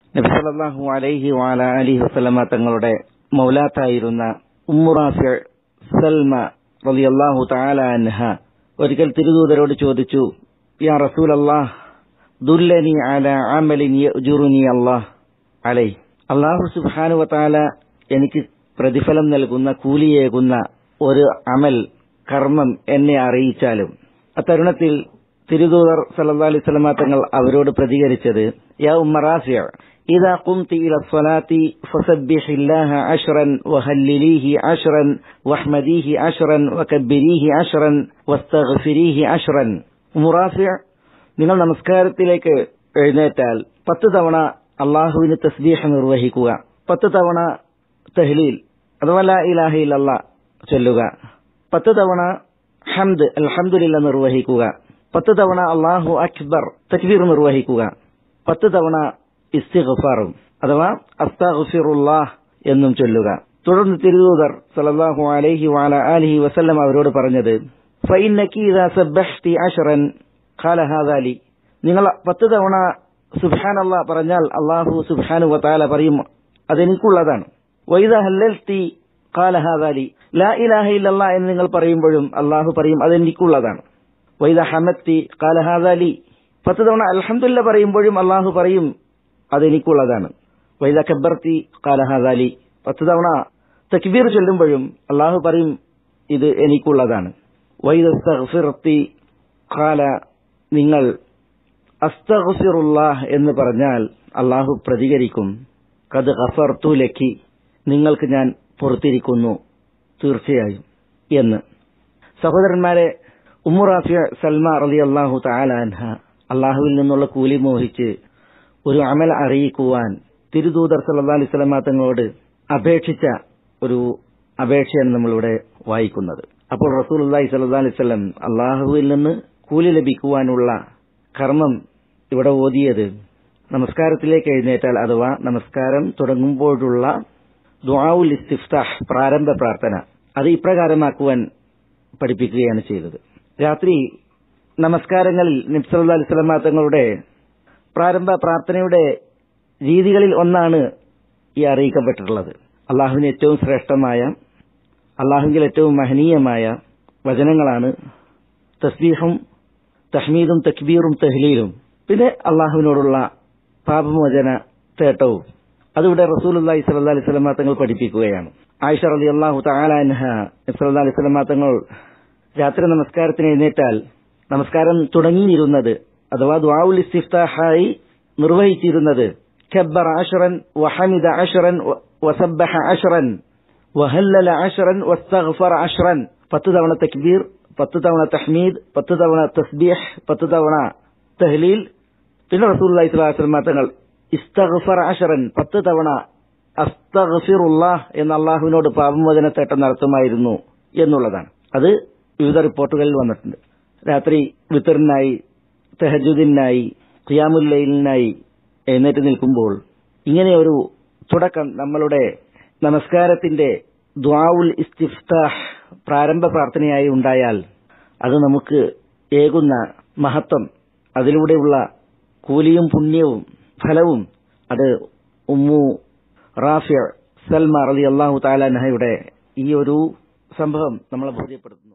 നബി സല്ലല്ലാഹു അലൈഹി വഅല അലിഹി വസല്ലമ തങ്ങളുടെ മൗലാത്തായിരുന്ന ഉമ്മുറാഫി സൽമ റളിയല്ലാഹു തആല അൻഹ ഒരിക്കൽ തിരുദൂതരോട് ചോദിച്ചു യാ റസൂലല്ലാഹ് ദുല്ലനി അല അമലിൻ യഅ്ജുറുനി അല്ലാഹ് അലൈ അല്ലാഹു സുബ്ഹാനഹു വതആല എനിക്ക് പ്രതിഫലം നൽകുന്ന കൂലിയേകുന്ന ഒരു അമൽ കർമ്മം എന്നെ അറിയിച്ചാലും അത്തരുണത്തിൽ തിരുദൂതർ സല്ലല്ലാഹു അലൈഹി വസല്ലമ തങ്ങൾ അവരോട് പ്രതികരിച്ചത് യാ ഉമ്മ റാഫിയ إذا قمت إلى الصلاة فسبح الله عشرا وهلليه عشرا واحمديه عشرا وكبريه عشرا واستغفريه عشرا മുറാഫിയ നിങ്ങൾ നമസ്കാരത്തിലേക്ക് എഴുന്നേറ്റാൽ പത്ത് തവണ അള്ളാഹുവിന് തസ്ബീഹ് നിർവഹിക്കുക പത്ത് തവണ തഹ്ലീൽ അഥവാ ലാ ഇലാഹ ഇല്ലല്ലാ ചൊല്ലുക പത്ത് തവണ ഹംദ് അൽഹംദുലില്ല നിർവഹിക്കുക പത്ത് തവണ അള്ളാഹു അക്ബർ തക്ബീർ നിർവഹിക്കുക പത്ത് തവണ ഇസ്തിഗ്ഫാറും അഥവാ അസ്തഗ്ഫിറുല്ലാഹ് എന്നും ചൊല്ലുക തുടർന്ന് തിരുദൂതർ സല്ലല്ലാഹു അലൈഹി വഅല ആലിഹി വസല്ലം അവരോട് പറഞ്ഞത് ഫഇന്നകി ഇദാ സബ്ബഹ്തി അശ്റൻ ഖാല ഹാദാ ലി നിങ്ങൾ പത്ത് തവണ സുബ്ഹാനല്ലാഹ് പറഞ്ഞാൽ അല്ലാഹു സുബ്ഹാനഹു വതആല പറയും അതെനിക്കുള്ളതാണ് വൈദ ഹല്ലൽതി ഖാല ഹാദാ ലി ലാ ഇലാഹ ഇല്ലല്ലാഹ് എന്ന് നിങ്ങൾ പറയുമ്പോഴും അല്ലാഹു പറയും അതെനിക്കുള്ളതാണ് വൈദ ഹമത്തി ഖാല ഹാദാ ലി പത്ത് തവണ അൽഹംദുലില്ലാ പറയുമ്പോഴും അല്ലാഹു പറയും അതെനിക്കുള്ളതാണ് വൈദ കബ്ബർത്തി ഖാല ഹാദാ ലി പത്ത് തവണ തക്ബീർ ചൊല്ലുമ്പോഴും അല്ലാഹു പറയും ഇത് എനിക്കുള്ളതാണ് വൈദ സ്തഗ്ഫിർത്തി ഖാല നിങ്ങൾ അസ്തഗ്ഫിറുല്ലാഹ് എന്ന് പറഞ്ഞാൽ അള്ളാഹു പ്രതികരിക്കും കത് ഗഫർതു ലക്കി നിങ്ങൾക്ക് ഞാൻ പുറത്തിരിക്കുന്നു തീർച്ചയായും എന്ന് സഹോദരന്മാരെ ഉമ്മുറാഫിയ സൽമ റലി അള്ളാഹു താലാൻഹ അള്ളാഹുവിൽ നിന്നുള്ള കൂലി മോഹിച്ച് ഒരു അമൽ അറിയിക്കുവാൻ തിരുദൂതർ സല്ലാ അലൈഹി സ്വലമ തങ്ങളോട് അപേക്ഷിച്ച ഒരു അപേക്ഷയാണ് നമ്മളിവിടെ വായിക്കുന്നത് അപ്പോൾ റസൂൽ അള്ളാഹി സല്ലാ അലൈഹി സ്വലം അള്ളാഹുവിൽ നിന്ന് കൂലി ലഭിക്കുവാനുള്ള കർമ്മം ഇവിടെ ഓതിയത് നമസ്കാരത്തിലേക്ക് എഴുന്നേറ്റാൽ അഥവാ നമസ്കാരം തുടങ്ങുമ്പോഴുള്ള ദുആഉൽ ഇസ്തിഫ്താഹ് പ്രാരംഭ പ്രാർത്ഥന അത് ഇപ്രകാരമാക്കുവാൻ പഠിപ്പിക്കുകയാണ് ചെയ്തത് രാത്രി നമസ്കാരങ്ങളിൽ നബ്സല്ലാ അലൈഹി സ്വലമ തങ്ങളുടെ പ്രാരംഭ പ്രാർത്ഥനയുടെ രീതികളിൽ ഒന്നാണ് ഈ അറിയിക്കപ്പെട്ടിട്ടുള്ളത് അള്ളാഹുവിന് ഏറ്റവും ശ്രേഷ്ഠമായ അള്ളാഹുവിൽ ഏറ്റവും മഹനീയമായ വചനങ്ങളാണ് തസ്ബീഹും തഹ്മീദും തക്ബീറും തഹ്ലീലും പിന്നെ അള്ളാഹുവിനോടുള്ള പാപമോചന തേട്ടവും അതിവിടെ റസൂലി സല്ലാ അലൈഹി സ്വലമ തങ്ങൾ പഠിപ്പിക്കുകയാണ് ആയിഷ റലി അള്ളാഹു താലാൻഹ സല്ലാ അലൈഹി സ്വലമ തങ്ങൾ രാത്രി നമസ്കാരത്തിന് എഴുന്നേറ്റാൽ നമസ്കാരം തുടങ്ങിയിരുന്നത് അഥവാ ദ്വാവുൽ ഇസ്തിഫ്താഹായി നിർവഹിച്ചിരുന്നത് كبر عشرا وحمد عشرا وسبح عشرا وهلل عشرا واستغفر عشرا പത്ത് തവണ തക്ബീർ പത്ത് തവണ തഹ്മീദ് പത്ത് തവണ തസ്ബീഹ് പത്ത് തവണ തഹ്ലീൽ പിന്നെ റസൂൽ ഇസ്ലാസ്ലമ തങ്ങൾ ഇസ്തഗ്ഫർ അഷറൻ പത്ത് തവണ അസ്തഗ്ഫിറുല്ലാഹ് എന്ന അള്ളാഹുവിനോട് പാപമോചനത്തേട്ടം നടത്തുമായിരുന്നു എന്നുള്ളതാണ് അത് വിവിധ റിപ്പോർട്ടുകളിൽ വന്നിട്ടുണ്ട് രാത്രി വിത്തറിനായി തെഹജുദിനായി ഖിയാമുല്ലയിലിനായി എഴുന്നേറ്റ് നിൽക്കുമ്പോൾ ഇങ്ങനെ ഒരു തുടക്കം നമ്മളുടെ നമസ്കാരത്തിന്റെ ദ്വാവുൽ ഇസ്തിഫ്താഹ് പ്രാരംഭ പ്രാർത്ഥനയായി ഉണ്ടായാൽ അത് നമുക്ക് ഏകുന്ന മഹത്വം അതിലൂടെയുള്ള കൂലിയും പുണ്യവും ഫലവും അത് ഉമ്മു റാഫിയ സൽമ റലി അള്ളാഹു താലാനഹയുടെ ഈ ഒരു സംഭവം നമ്മളെ ബോധ്യപ്പെടുത്തുന്നു